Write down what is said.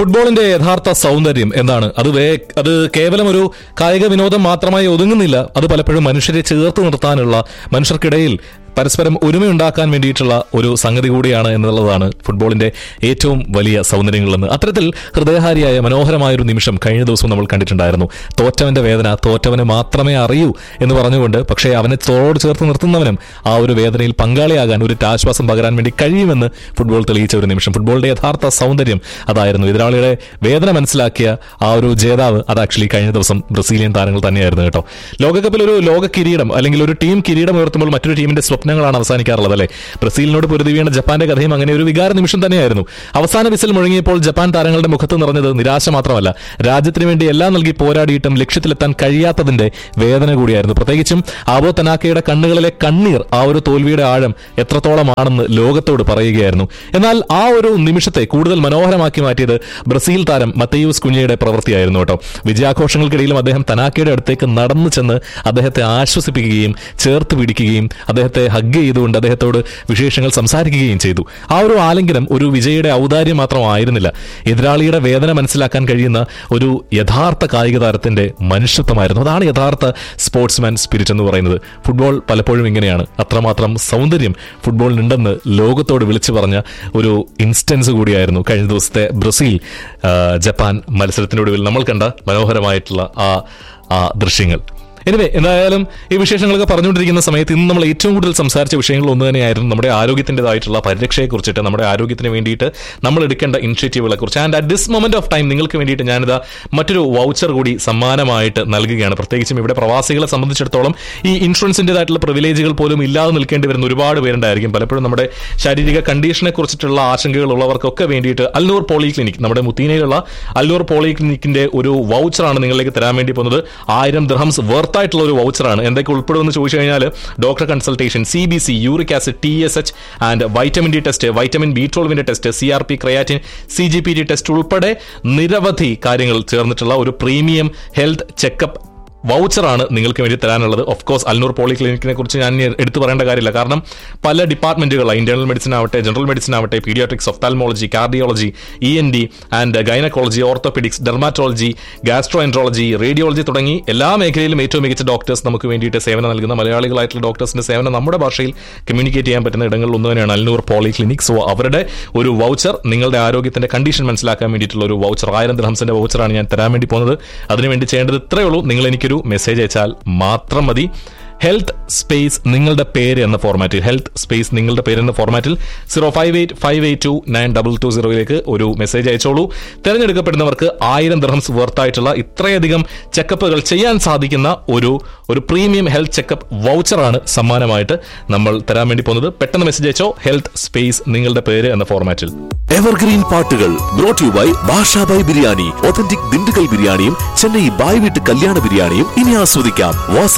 ഫുട്ബോളിന്റെ യഥാർത്ഥ സൗന്ദര്യം എന്താണ് അത് വേ അത് കേവലം ഒരു കായിക വിനോദം മാത്രമായി ഒതുങ്ങുന്നില്ല അത് പലപ്പോഴും മനുഷ്യരെ ചേർത്ത് നിർത്താനുള്ള മനുഷ്യർക്കിടയിൽ പരസ്പരം ഒരുമയുണ്ടാക്കാൻ വേണ്ടിയിട്ടുള്ള ഒരു സംഗതി കൂടിയാണ് എന്നുള്ളതാണ് ഫുട്ബോളിന്റെ ഏറ്റവും വലിയ സൗന്ദര്യങ്ങളെന്ന് അത്തരത്തിൽ ഹൃദയഹാരിയായ മനോഹരമായ ഒരു നിമിഷം കഴിഞ്ഞ ദിവസം നമ്മൾ കണ്ടിട്ടുണ്ടായിരുന്നു തോറ്റവന്റെ വേദന തോറ്റവന് മാത്രമേ അറിയൂ എന്ന് പറഞ്ഞുകൊണ്ട് പക്ഷേ അവനെ തോളോട് ചേർത്ത് നിർത്തുന്നവനും ആ ഒരു വേദനയിൽ പങ്കാളിയാകാൻ ഒരു ആശ്വാസം പകരാൻ വേണ്ടി കഴിയുമെന്ന് ഫുട്ബോൾ തെളിയിച്ച ഒരു നിമിഷം ഫുട്ബോളിന്റെ യഥാർത്ഥ സൗന്ദര്യം അതായിരുന്നു എതിരാളിയുടെ വേദന മനസ്സിലാക്കിയ ആ ഒരു ജേതാവ് അത് ആക്ച്വലി കഴിഞ്ഞ ദിവസം ബ്രസീലിയൻ താരങ്ങൾ തന്നെയായിരുന്നു കേട്ടോ ലോകകപ്പിൽ ഒരു ലോക കിരീടം അല്ലെങ്കിൽ ഒരു ടീം കിരീടം ഉയർത്തുമ്പോൾ മറ്റൊരു ടീമിന്റെ സ്വപ്നങ്ങളാണ് അവസാനിക്കാറുള്ളത് അല്ലേ ബ്രസീലിനോട് പൊരുതി വീണ ജപ്പാന്റെ കഥയും അങ്ങനെ ഒരു വികാര നിമിഷം തന്നെയായിരുന്നു അവസാന വിസിൽ മുഴങ്ങിയപ്പോൾ ജപ്പാൻ താരങ്ങളുടെ മുഖത്ത് നിറഞ്ഞത് നിരാശ മാത്രമല്ല രാജ്യത്തിന് വേണ്ടി എല്ലാം നൽകി പോരാടിയിട്ടും ലക്ഷ്യത്തിലെത്താൻ കഴിയാത്തതിന്റെ വേദന കൂടിയായിരുന്നു പ്രത്യേകിച്ചും ആബോ തനാക്കയുടെ കണ്ണുകളിലെ കണ്ണീർ ആ ഒരു തോൽവിയുടെ ആഴം എത്രത്തോളമാണെന്ന് ലോകത്തോട് പറയുകയായിരുന്നു എന്നാൽ ആ ഒരു നിമിഷത്തെ കൂടുതൽ മനോഹരമാക്കി മാറ്റിയത് ബ്രസീൽ താരം മത്തയൂസ് കുഞ്ഞയുടെ പ്രവൃത്തിയായിരുന്നു കേട്ടോ വിജയാഘോഷങ്ങൾക്കിടയിലും അദ്ദേഹം തനാക്കയുടെ അടുത്തേക്ക് നടന്നു ചെന്ന് അദ്ദേഹത്തെ ആശ്വസിപ്പിക്കുകയും ചേർത്ത് പിടിക്കുകയും അദ്ദേഹത്തെ ഹഗ് ചെയ്തുകൊണ്ട് അദ്ദേഹത്തോട് വിശേഷങ്ങൾ സംസാരിക്കുകയും ചെയ്തു ആ ഒരു ആലിംഗനം ഒരു വിജയുടെ ഔദാര്യം മാത്രമായിരുന്നില്ല എതിരാളിയുടെ വേദന മനസ്സിലാക്കാൻ കഴിയുന്ന ഒരു യഥാർത്ഥ കായിക താരത്തിന്റെ മനുഷ്യത്വമായിരുന്നു അതാണ് യഥാർത്ഥ സ്പോർട്സ്മാൻ സ്പിരിറ്റ് എന്ന് പറയുന്നത് ഫുട്ബോൾ പലപ്പോഴും ഇങ്ങനെയാണ് അത്രമാത്രം സൗന്ദര്യം ഫുട്ബോളിനുണ്ടെന്ന് ലോകത്തോട് വിളിച്ചു പറഞ്ഞ ഒരു ഇൻസ്റ്റൻസ് കൂടിയായിരുന്നു കഴിഞ്ഞ ദിവസത്തെ ബ്രസീൽ ആ, ജപ്പാൻ മത്സരത്തിനൊടുവിൽ നമ്മൾ കണ്ട മനോഹരമായിട്ടുള്ള ആ ആ ദൃശ്യങ്ങൾ എനിവേ എന്തായാലും ഈ വിശേഷങ്ങളൊക്കെ പറഞ്ഞുകൊണ്ടിരിക്കുന്ന സമയത്ത് ഇന്ന് നമ്മൾ ഏറ്റവും കൂടുതൽ സംസാരിച്ച വിഷയങ്ങൾ ഒന്ന് തന്നെയായിരുന്നു നമ്മുടെ ആരോഗ്യത്തിൻ്റെതായിട്ടുള്ള പരിരക്ഷയെ കുറിച്ചിട്ട് നമ്മുടെ ആരോഗ്യത്തിന് വേണ്ടിയിട്ട് നമ്മൾ എടുക്കേണ്ട ഇനിഷ്യേറ്റീവുകളെ കുറിച്ച് and at this moment of time നിങ്ങൾക്ക് വേണ്ടിയിട്ട് ഞാനിതാ മറ്റൊരു വൗച്ചർ കൂടി സമ്മാനമായിട്ട് നൽകുകയാണ് പ്രത്യേകിച്ചും ഇവിടെ പ്രവാസികളെ സംബന്ധിച്ചിടത്തോളം ഈ ഇൻഷുറൻസിൻ്റെതായിട്ടുള്ള പ്രിവിലേജുകൾ പോലും ഇല്ലാതെ നിൽക്കേണ്ടി വരുന്ന ഒരുപാട് പേരുണ്ടായിരിക്കും പലപ്പോഴും നമ്മുടെ ശാരീരിക കണ്ടീഷനെ കുറിച്ചിട്ടുള്ള ആശങ്കകൾ ഉള്ളവർക്കൊക്കെ വേണ്ടിയിട്ട് അല്ലൂർ പോളി ക്ലിനിക് നമ്മുടെ മുത്തീനയിലുള്ള അല്ലൂർ പോളി ക്ലിനിക്കിന്റെ ഒരു വൗച്ചറാണ് നിങ്ങളിലേക്ക് തരാൻ വേണ്ടി പോകുന്നത് ആയിരം ദിർഹംസ് വർത്ത് ആയിട്ടുള്ള ഒരു വൗച്ചറാണ് എന്തൊക്കെ ഉൾപ്പെടുമെന്ന് ചോദിച്ചു കഴിഞ്ഞാൽ doctor consultation C B C uric acid T S H and vitamin D test vitamin B ട്വൽവിന്റെ test C R P creatine C G P D test ഉൾപ്പെടെ നിരവധി കാര്യങ്ങൾ ചേർന്നിട്ടുള്ള ഒരു പ്രീമിയം ഹെൽത്ത് ചെക്കപ്പ് വൗച്ചറാണ് നിങ്ങൾക്ക് വേണ്ടി തരാനുള്ളത് ഓഫ് കോഴ്സ് അൽനൂർ പോളി ക്ലിനിക്കിനെ കുറിച്ച് ഞാൻ ഇനി എടുത്തു പറയേണ്ട കാര്യമില്ല കാരണം പല ഡിപ്പാർട്ട്മെന്റുകൾ ഇന്റേണൽ മെഡിസിൻ ആവട്ടെ ജനറൽ മെഡിസിൻ ആവട്ടെ paediatrics ophthalmology cardiology E N D and gynaecology orthopaedics dermatology gastroenterology radiology തുടങ്ങി എല്ലാ മേഖലയിലും ഏറ്റവും മികച്ച ഡോക്ടേഴ്സ് നമുക്ക് വേണ്ടിയിട്ട് സേവനം നൽകുന്ന മലയാളികളായിട്ടുള്ള ഡോക്ടേഴ്സിന്റെ സേവനം നമ്മുടെ ഭാഷയിൽ കമ്മ്യൂണിക്കേറ്റ് ചെയ്യാൻ പറ്റുന്ന ഇടങ്ങളിൽ ഒന്ന് തന്നെയാണ് അൽനൂർ പോളി ക്ലിനിക് സോ അവരുടെ ഒരു വൗച്ചർ നിങ്ങളുടെ ആരോഗ്യത്തിന്റെ കണ്ടീഷൻ മനസ്സിലാക്കാൻ വേണ്ടിയിട്ടുള്ള ഒരു വൗച്ചർ ആയിരം ദിർഹംസിന്റെ വൗച്ചറാണ് ഞാൻ തരാൻ വേണ്ടി പോകുന്നത് അതിനുവേണ്ടി ചെയ്യേണ്ടത് ഇത്രയേ ഉള്ളൂ നിങ്ങൾ എനിക്കൊരു മെസ്സേജ് അയച്ചാൽ മാത്രം മതി ഹെൽത്ത് സ്പേസ് നിങ്ങളുടെ പേര് എന്ന ഫോർമാറ്റിൽ ഹെൽത്ത് സ്പേസ് നിങ്ങളുടെ പേര് എന്ന ഫോർമാറ്റിൽ zero five eight five eight two nine double two സീറോയിലേക്ക് ഒരു മെസ്സേജ് അയച്ചോളൂ തിരഞ്ഞെടുക്കപ്പെടുന്നവർക്ക് ആയിരം ദിർഹംസ് വർത്തായിട്ടുള്ള ഇത്രയധികം ചെക്കപ്പുകൾ ചെയ്യാൻ സാധിക്കുന്ന ഒരു ഒരു പ്രീമിയം ഹെൽത്ത് ചെക്കപ്പ് വൗച്ചറാണ് സമ്മാനമായിട്ട് നമ്മൾ തരാൻ വേണ്ടി പോകുന്നത് പെട്ടെന്ന് മെസ്സേജ് അയച്ചോ ഹെൽത്ത് സ്പേസ് നിങ്ങളുടെ പേര് എന്ന ഫോർമാറ്റിൽ എവർഗ്രീൻ പാട്ടുകൾ brought you by Basha Bhai biryani authentic Dindigul ബിരിയാണിയും ചെന്നൈ ബായ് വീട്ട് കല്യാണ ബിരിയാണിയും ഇനി ആസ്വദിക്കാം വാസ